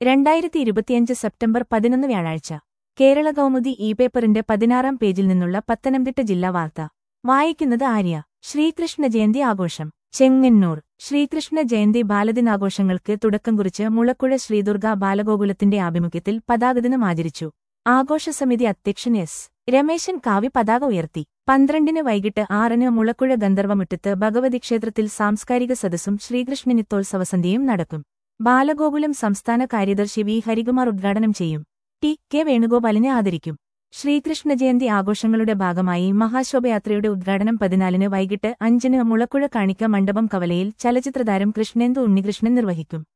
രണ്ടായിരത്തി ഇരുപത്തിയഞ്ച് സെപ്റ്റംബർ പതിനൊന്ന് വ്യാഴാഴ്ച കേരള കൗമുദി ഇ പേപ്പറിന്റെ പതിനാറാം പേജിൽ നിന്നുള്ള പത്തനംതിട്ട ജില്ലാ വാർത്ത വായിക്കുന്നത് ആര്യ ശ്രീകൃഷ്ണ ജയന്തി ആഘോഷം ചെങ്ങന്നൂർ ശ്രീകൃഷ്ണ ജയന്തി ബാലദിനാഘോഷങ്ങൾക്ക് തുടക്കം കുറിച്ച് മുളക്കുഴ ശ്രീദുർഗ ബാലഗോകുലത്തിന്റെ ആഭിമുഖ്യത്തിൽ പതാകദിനം ആചരിച്ചു ആഘോഷസമിതി അധ്യക്ഷൻ എസ് രമേശൻ കാവി പതാക ഉയർത്തി പന്ത്രണ്ടിന് വൈകിട്ട് ആറിന് മുളക്കുഴ ഗന്ധർവമുറ്റത്ത് ഭഗവതി ക്ഷേത്രത്തിൽ സാംസ്കാരിക സദസ്സും ശ്രീകൃഷ്ണനിത്തോത്സവസന്ധ്യയും നടക്കും ബാലഗോകുലം സംസ്ഥാന കാര്യദർശി വി ഹരികുമാർ ഉദ്ഘാടനം ചെയ്യും ടി കെ വേണുഗോപാലിനെ ആദരിക്കും ശ്രീകൃഷ്ണ ജയന്തി ആഘോഷങ്ങളുടെ ഭാഗമായി മഹാശോഭയാത്രയുടെ ഉദ്ഘാടനം പതിനാലിന് വൈകിട്ട് അഞ്ചിന് മുളക്കുഴ കാണിക്ക മണ്ഡപം കവലയിൽ ചലച്ചിത്രതാരം കൃഷ്ണേന്ദു ഉണ്ണികൃഷ്ണൻ നിർവഹിക്കും